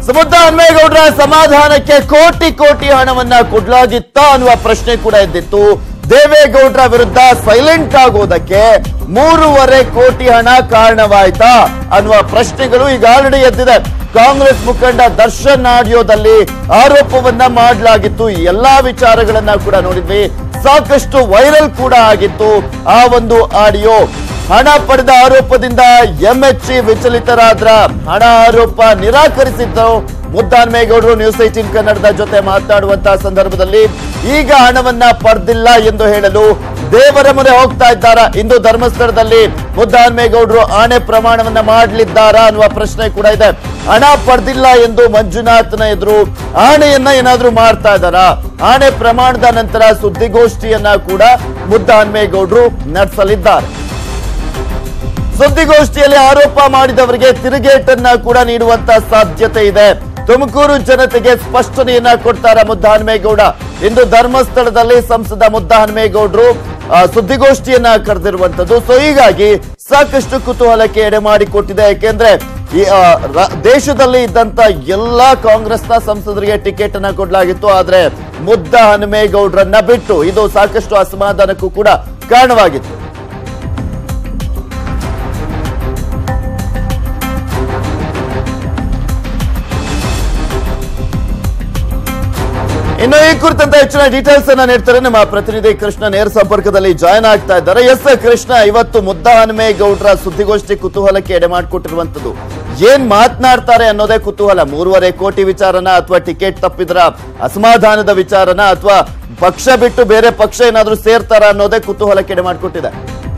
ಸುಮುದ್ದ ಹನುಮೇಗೌಡರ ಸಮಾಧಾನಕ್ಕೆ ಕೋಟಿ ಕೋಟಿ ಹಣವನ್ನ ಕೊಡ್ಲಾಗಿತ್ತ ಅನ್ನುವ ಪ್ರಶ್ನೆ ಕೂಡ ಎದ್ದಿತ್ತು ದೇವೇಗೌಡರ ವಿರುದ್ಧ ಸೈಲೆಂಟ್ ಆಗೋದಕ್ಕೆ ಮೂರುವರೆ ಕೋಟಿ ಹಣ ಕಾರಣವಾಯ್ತಾ ಅನ್ನುವ ಪ್ರಶ್ನೆಗಳು ಈಗ ಆಲ್ರೆಡಿ ಎದ್ದಿದೆ ಕಾಂಗ್ರೆಸ್ ಮುಖಂಡ ದರ್ಶನ್ ಆಡಿಯೋದಲ್ಲಿ ಆರೋಪವನ್ನ ಮಾಡಲಾಗಿತ್ತು ಈ ಎಲ್ಲಾ ವಿಚಾರಗಳನ್ನ ಕೂಡ ನೋಡಿದ್ವಿ ಸಾಕಷ್ಟು ವೈರಲ್ ಕೂಡ ಆಗಿತ್ತು ಆ ಒಂದು ಆಡಿಯೋ ಹಣ ಪಡೆದ ಆರೋಪದಿಂದ ಎಂಎಚ್ಸಿ ವಿಚಲಿತರಾದ್ರ ಹಣ ಆರೋಪ ನಿರಾಕರಿಸಿದ್ದು ಮುದ್ದಾನ್ಮೇಗೌಡರು ನ್ಯೂಸ್ ಏಟೀನ್ ಕನ್ನಡದ ಜೊತೆ ಮಾತನಾಡುವಂತಹ ಸಂದರ್ಭದಲ್ಲಿ ಈಗ ಹಣವನ್ನ ಪಡೆದಿಲ್ಲ ಎಂದು ಹೇಳಲು ದೇವರ ಮೊರೆ ಹೋಗ್ತಾ ಇದ್ದಾರಾ ಇಂದು ಧರ್ಮಸ್ಥಳದಲ್ಲಿ ಮುದ್ದಾನ್ಮೇಗೌಡರು ಆಣೆ ಪ್ರಮಾಣವನ್ನ ಮಾಡಲಿದ್ದಾರಾ ಅನ್ನುವ ಪ್ರಶ್ನೆ ಕೂಡ ಇದೆ ಹಣ ಪಡೆದಿಲ್ಲ ಎಂದು ಮಂಜುನಾಥ್ನ ಎದುರು ಆಣೆಯನ್ನ ಏನಾದ್ರೂ ಮಾಡ್ತಾ ಇದ್ದಾರಾ ಆಣೆ ಪ್ರಮಾಣದ ನಂತರ ಸುದ್ದಿಗೋಷ್ಠಿಯನ್ನ ಕೂಡ ಮುದ್ದಾನ್ಮೇಗೌಡರು ನಡೆಸಲಿದ್ದಾರೆ ಸುದ್ದಿಗೋಷ್ಠಿಯಲ್ಲಿ ಆರೋಪ ಮಾಡಿದವರಿಗೆ ತಿರುಗೇಟನ್ನ ಕೂಡ ನೀಡುವಂತ ಸಾಧ್ಯತೆ ಇದೆ ತುಮಕೂರು ಜನತೆಗೆ ಸ್ಪಷ್ಟನೆಯನ್ನ ಕೊಡ್ತಾರ ಮುದ್ದಹನುಮೇಗೌಡ ಇಂದು ಧರ್ಮಸ್ಥಳದಲ್ಲಿ ಸಂಸದ ಮುದ್ದಹನುಮೇಗೌಡರು ಆ, ಸುದ್ದಿಗೋಷ್ಠಿಯನ್ನ ಕರೆದಿರುವಂತದ್ದು ಸೊ ಹೀಗಾಗಿ ಸಾಕಷ್ಟು ಕುತೂಹಲಕ್ಕೆ ಎಡೆ ಮಾಡಿಕೊಟ್ಟಿದೆ ಯಾಕೆಂದ್ರೆ ಈ ಆ, ರ- ದೇಶದಲ್ಲಿ ಇದ್ದಂತ ಎಲ್ಲಾ ಕಾಂಗ್ರೆಸ್ನ ಸಂಸದರಿಗೆ ಟಿಕೆಟ್ ಅನ್ನ ಕೊಡಲಾಗಿತ್ತು ಆದ್ರೆ ಮುದ್ದ ಹನುಮೇಗೌಡರನ್ನ ಬಿಟ್ಟು ಇದು ಸಾಕಷ್ಟು ಅಸಮಾಧಾನಕ್ಕೂ ಕೂಡ ಕಾರಣವಾಗಿತ್ತು ಇನ್ನು ಈ ಕುರಿತಂತೆ ಹೆಚ್ಚಿನ ಡೀಟೇಲ್ಸ್ ಅನ್ನ ನೀಡ್ತಾರೆ ನಮ್ಮ ಪ್ರತಿನಿಧಿ ಕೃಷ್ಣ ನೇರ ಸಂಪರ್ಕದಲ್ಲಿ ಜಾಯ್ನ್ ಆಗ್ತಾ ಇದ್ದಾರೆ ಎಸ್ ಕೃಷ್ಣ ಇವತ್ತು ಮುದ್ದ ಹನುಮೇಗೌಡರ ಸುದ್ದಿಗೋಷ್ಠಿ ಕುತೂಹಲಕ್ಕೆ ಎಡೆ ಮಾಡಿಕೊಟ್ಟಿರುವಂತದ್ದು ಏನ್ ಮಾತನಾಡ್ತಾರೆ ಅನ್ನೋದೇ ಕುತೂಹಲ ಮೂರುವರೆ ಕೋಟಿ ವಿಚಾರನ ಅಥವಾ ಟಿಕೆಟ್ ತಪ್ಪಿದ್ರ ಅಸಮಾಧಾನದ ವಿಚಾರನ ಅಥವಾ ಪಕ್ಷ ಬಿಟ್ಟು ಬೇರೆ ಪಕ್ಷ ಏನಾದ್ರೂ ಸೇರ್ತಾರ ಅನ್ನೋದೇ ಕುತೂಹಲಕ್ಕೆ ಎಡೆ ಮಾಡಿಕೊಟ್ಟಿದೆ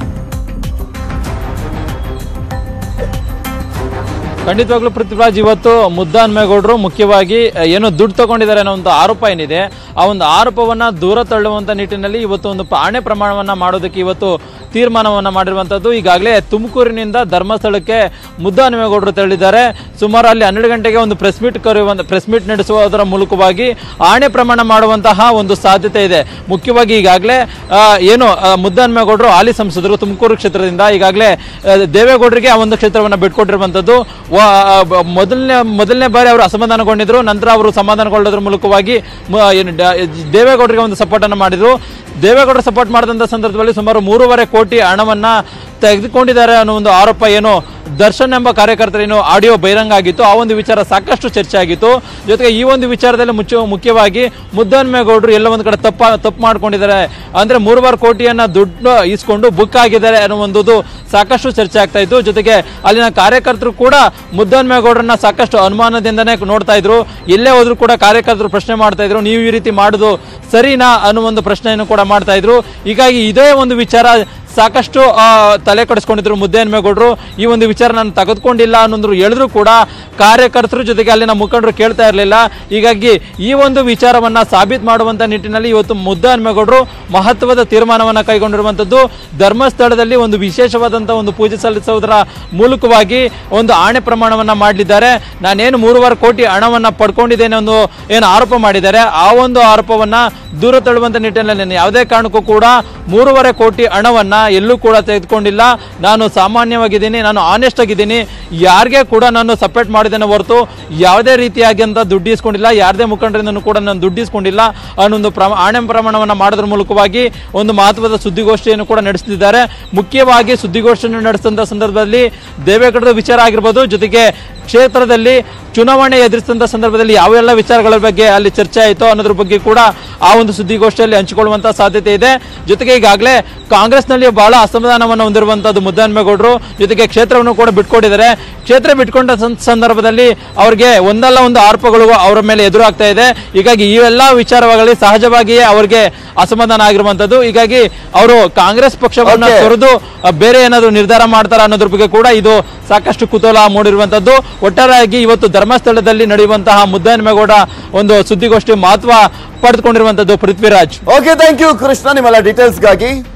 ಖಂಡಿತವಾಗ್ಲೂ ಪೃಥ್ವಿರಾಜ್ ಇವತ್ತು ಮುದ್ದಾನ್ಮೇಗೌಡರು ಮುಖ್ಯವಾಗಿ ಅಹ್, ಏನು ದುಡ್ಡು ತಗೊಂಡಿದ್ದಾರೆ ಅನ್ನೋ ಒಂದು ಆರೋಪ ಏನಿದೆ ಆ ಒಂದು ಆರೋಪವನ್ನ ದೂರ ತಳ್ಳುವಂತ ನಿಟ್ಟಿನಲ್ಲಿ ಇವತ್ತು ಒಂದು ಆಣೆ ಪ್ರಮಾಣವನ್ನ ಮಾಡೋದಕ್ಕೆ ಇವತ್ತು ತೀರ್ಮಾನವನ್ನ ಮಾಡಿರುವಂತದ್ದು ಈಗಾಗಲೇ ತುಮಕೂರಿನಿಂದ ಧರ್ಮಸ್ಥಳಕ್ಕೆ ಮುದ್ದಾನ್ಮೇಗೌಡರು ತೆರಳಿದ್ದಾರೆ ಸುಮಾರು ಅಲ್ಲಿ ಹನ್ನೆರಡು ಗಂಟೆಗೆ ಒಂದು ಪ್ರೆಸ್ ಮೀಟ್ ಕರೆಯುವಂತ ಪ್ರೆಸ್ ಮೀಟ್ ನಡೆಸುವುದರ ಮೂಲಕವಾಗಿ ಆಣೆ ಪ್ರಮಾಣ ಮಾಡುವಂತಹ ಒಂದು ಸಾಧ್ಯತೆ ಇದೆ ಮುಖ್ಯವಾಗಿ ಈಗಾಗಲೇ ಆ, ಏನು ಆ, ಮುದ್ದಾನ್ಮೇಗೌಡರು ಹಾಲಿ ಸಂಸದರು ತುಮಕೂರು ಕ್ಷೇತ್ರದಿಂದ ಈಗಾಗಲೇ ಆ, ದೇವೇಗೌಡರಿಗೆ ಆ ಒಂದು ಕ್ಷೇತ್ರವನ್ನು ಬಿಟ್ಕೊಟ್ಟಿರುವಂತದ್ದು ವ- ಆ, ಬ- ಮೊದಲನೇ ಮೊದಲನೇ ಬಾರಿ ಅವರು ಅಸಮಾಧಾನಗೊಂಡಿದ್ರು ನಂತರ ಅವರು ಸಮಾಧಾನಗೊಳ್ಳೋದ್ರ ಮೂಲಕವಾಗಿ ಮ- ಏನು ಡ- ದೇವೇಗೌಡರಿಗೆ ಒಂದು ಸಪೋರ್ಟ್ ಅನ್ನು ಮಾಡಿದ್ರು ದೇವೇಗೌಡರು ಸಪೋರ್ಟ್ ಮಾಡಿದಂತ ಸಂದರ್ಭದಲ್ಲಿ ಸುಮಾರು ಮೂರುವರೆ ಕೋಟಿ ಹಣವನ್ನ ತೆಗೆದುಕೊಂಡಿದ್ದಾರೆ ಅನ್ನೋ ಒಂದು ಆರೋಪ ಏನು ದರ್ಶನ್ ಎಂಬ ಕಾರ್ಯಕರ್ತರೇನು ಆಡಿಯೋ ಬಹಿರಂಗ ಆಗಿತ್ತು ಆ ಒಂದು ವಿಚಾರ ಸಾಕಷ್ಟು ಚರ್ಚೆ ಆಗಿತ್ತು ಜೊತೆಗೆ ಈ ಒಂದು ವಿಚಾರದಲ್ಲಿ ಮುಚ್ಚ ಮುಖ್ಯವಾಗಿ ಮುದ್ದನ್ಮೇಗೌಡರು ಎಲ್ಲ ಒಂದು ಕಡೆ ತಪ್ಪ ತಪ್ಪು ಮಾಡ್ಕೊಂಡಿದ್ದಾರೆ ಅಂದ್ರೆ ಮೂರುವರೆ ಕೋಟಿಯನ್ನ ದುಡ್ಡು ಇಸ್ಕೊಂಡು ಬುಕ್ ಆಗಿದ್ದಾರೆ ಅನ್ನುವಂಥದ್ದು ಸಾಕಷ್ಟು ಚರ್ಚೆ ಆಗ್ತಾ ಇತ್ತು ಜೊತೆಗೆ ಅಲ್ಲಿನ ಕಾರ್ಯಕರ್ತರು ಕೂಡ ಮುದ್ದನ್ಮೇಗೌಡರನ್ನ ಸಾಕಷ್ಟು ಅನುಮಾನದಿಂದನೇ ನೋಡ್ತಾ ಇದ್ರು ಎಲ್ಲೇ ಹೋದ್ರು ಕೂಡ ಕಾರ್ಯಕರ್ತರು ಪ್ರಶ್ನೆ ಮಾಡ್ತಾ ಇದ್ರು ನೀವು ಈ ರೀತಿ ಮಾಡುದು ಸರಿನಾ ಅನ್ನೋ ಒಂದು ಪ್ರಶ್ನೆಯನ್ನು ಕೂಡ ಮಾಡ್ತಾ ಇದ್ರು ಹೀಗಾಗಿ ಇದೇ ಒಂದು ವಿಚಾರ ಸಾಕಷ್ಟು ಆ, ತಲೆ ಕಡಿಸ್ಕೊಂಡಿದ್ರು ಮುದ್ದೇನ್ಮೇಗೌಡರು ಈ ಒಂದು ವಿಚಾರ ನಾನು ತೆಗೆದುಕೊಂಡಿಲ್ಲ ಅನ್ನೋದ್ರು ಹೇಳಿದ್ರು ಕೂಡ ಕಾರ್ಯಕರ್ತರ ಜೊತೆಗೆ ಅಲ್ಲಿನ ಮುಖಂಡರು ಕೇಳ್ತಾ ಇರಲಿಲ್ಲ ಹೀಗಾಗಿ ಈ ಒಂದು ವಿಚಾರವನ್ನ ಸಾಬೀತು ಮಾಡುವಂತ ನಿಟ್ಟಿನಲ್ಲಿ ಇವತ್ತು ಮುದ್ದೇನ್ಮೇಗೌಡರು ಮಹತ್ವದ ತೀರ್ಮಾನವನ್ನ ಕೈಗೊಂಡಿರುವಂತದ್ದು ಧರ್ಮಸ್ಥಳದಲ್ಲಿ ಒಂದು ವಿಶೇಷವಾದಂತಹ ಒಂದು ಪೂಜೆ ಸಲ್ಲಿಸುವುದರ ಮೂಲಕವಾಗಿ ಒಂದು ಆಣೆ ಪ್ರಮಾಣವನ್ನ ಮಾಡಲಿದ್ದಾರೆ ನಾನೇನು ಮೂರುವರೆ ಕೋಟಿ ಹಣವನ್ನ ಪಡ್ಕೊಂಡಿದ್ದೇನೆ ಒಂದು ಏನು ಆರೋಪ ಮಾಡಿದ್ದಾರೆ ಆ ಒಂದು ಆರೋಪವನ್ನ ದೂರ ತಳ್ಳುವಂತ ನಿಟ್ಟಿನಲ್ಲಿ ನಾನು ಯಾವುದೇ ಕಾರಣಕ್ಕೂ ಕೂಡ ಮೂರುವರೆ ಕೋಟಿ ಹಣವನ್ನ ಎಲ್ಲೂ ಕೂಡ ತೆಗೆದುಕೊಂಡಿಲ್ಲ ನಾನು ಸಾಮಾನ್ಯವಾಗಿದ್ದೀನಿ ನಾನು ಆನೆಸ್ಟ್ ಆಗಿದ್ದೀನಿ ಯಾರಿಗೆ ಕೂಡ ನಾನು ಸಪೋರ್ಟ್ ಮಾಡಿದ್ದೇನೆ ಹೊರತು ಯಾವುದೇ ರೀತಿಯಾಗಿಂತ ದುಡ್ಡು ಇಸ್ಕೊಂಡಿಲ್ಲ ಯಾರದೇ ಮುಖಂಡರಿಂದನೂ ಕೂಡ ನಾನು ದುಡ್ಡು ಇಸ್ಕೊಂಡಿಲ್ಲ ಅನ್ನೋ ಒಂದು ಪ್ರಮ ಆಣೆ ಪ್ರಮಾಣವನ್ನು ಮಾಡೋದ್ರ ಮೂಲಕವಾಗಿ ಒಂದು ಮಹತ್ವದ ಸುದ್ದಿಗೋಷ್ಠಿಯನ್ನು ಕೂಡ ನಡೆಸುತ್ತಿದ್ದಾರೆ ಮುಖ್ಯವಾಗಿ ಸುದ್ದಿಗೋಷ್ಠಿಯನ್ನು ನಡೆಸಿದಂಥ ಸಂದರ್ಭದಲ್ಲಿ ದೇವೇಗೌಡರ ವಿಚಾರ ಆಗಿರ್ಬೋದು ಜೊತೆಗೆ ಕ್ಷೇತ್ರದಲ್ಲಿ ಚುನಾವಣೆ ಎದುರಿಸಿದಂಥ ಸಂದರ್ಭದಲ್ಲಿ ಯಾವೆಲ್ಲ ವಿಚಾರಗಳ ಬಗ್ಗೆ ಅಲ್ಲಿ ಚರ್ಚೆ ಆಯಿತು ಅನ್ನೋದ್ರ ಬಗ್ಗೆ ಕೂಡ ಆ ಒಂದು ಸುದ್ದಿಗೋಷ್ಠಿಯಲ್ಲಿ ಹಂಚಿಕೊಳ್ಳುವಂತ ಸಾಧ್ಯತೆ ಇದೆ ಜೊತೆಗೆ ಈಗಾಗಲೇ ಕಾಂಗ್ರೆಸ್ನಲ್ಲಿ ಬಹಳ ಅಸಮಾಧಾನವನ್ನು ಹೊಂದಿರುವಂತದ್ದು ಮುದ್ದನ್ಮೇಗೌಡರು ಜೊತೆಗೆ ಕ್ಷೇತ್ರವನ್ನು ಕೂಡ ಬಿಟ್ಕೊಟ್ಟಿದ್ದಾರೆ ಕ್ಷೇತ್ರ ಬಿಟ್ಕೊಂಡ ಸಂ- ಸಂದರ್ಭದಲ್ಲಿ ಅವರಿಗೆ ಒಂದಲ್ಲ ಒಂದು ಆರೋಪಗಳು ಅವರ ಮೇಲೆ ಎದುರಾಗ್ತಾ ಇದೆ ಹೀಗಾಗಿ ಈ ಎಲ್ಲ ವಿಚಾರಗಳಲ್ಲಿ ಸಹಜವಾಗಿಯೇ ಅವರಿಗೆ ಅಸಮಾಧಾನ ಆಗಿರುವಂತದ್ದು ಹೀಗಾಗಿ ಅವರು ಕಾಂಗ್ರೆಸ್ ಪಕ್ಷವನ್ನ Okay. ತೊರೆದು ಅ, ಬೇರೆ ಏನಾದ್ರು ನಿರ್ಧಾರ ಮಾಡ್ತಾರ ಅನ್ನೋದ್ರ ಬಗ್ಗೆ ಕೂಡ ಇದು ಸಾಕಷ್ಟು ಕುತೂಹಲ ಮೂಡಿರುವಂತದ್ದು ಒಟ್ಟಾರೆಯಾಗಿ ಇವತ್ತು ಧರ್ಮಸ್ಥಳದಲ್ಲಿ ನಡೆಯುವಂತಹ ಮುದ್ದನ್ಮೇಗೌಡ ಒಂದು ಸುದ್ದಿಗೋಷ್ಠಿ ಮಹತ್ವ ಪಡೆದುಕೊಂಡಿರುವಂತದ್ದು Prithviraj okay thank you Krishna ನಿಮ್ಮೆಲ್ಲ ಡೀಟೇಲ್ಸ್ಗಾಗಿ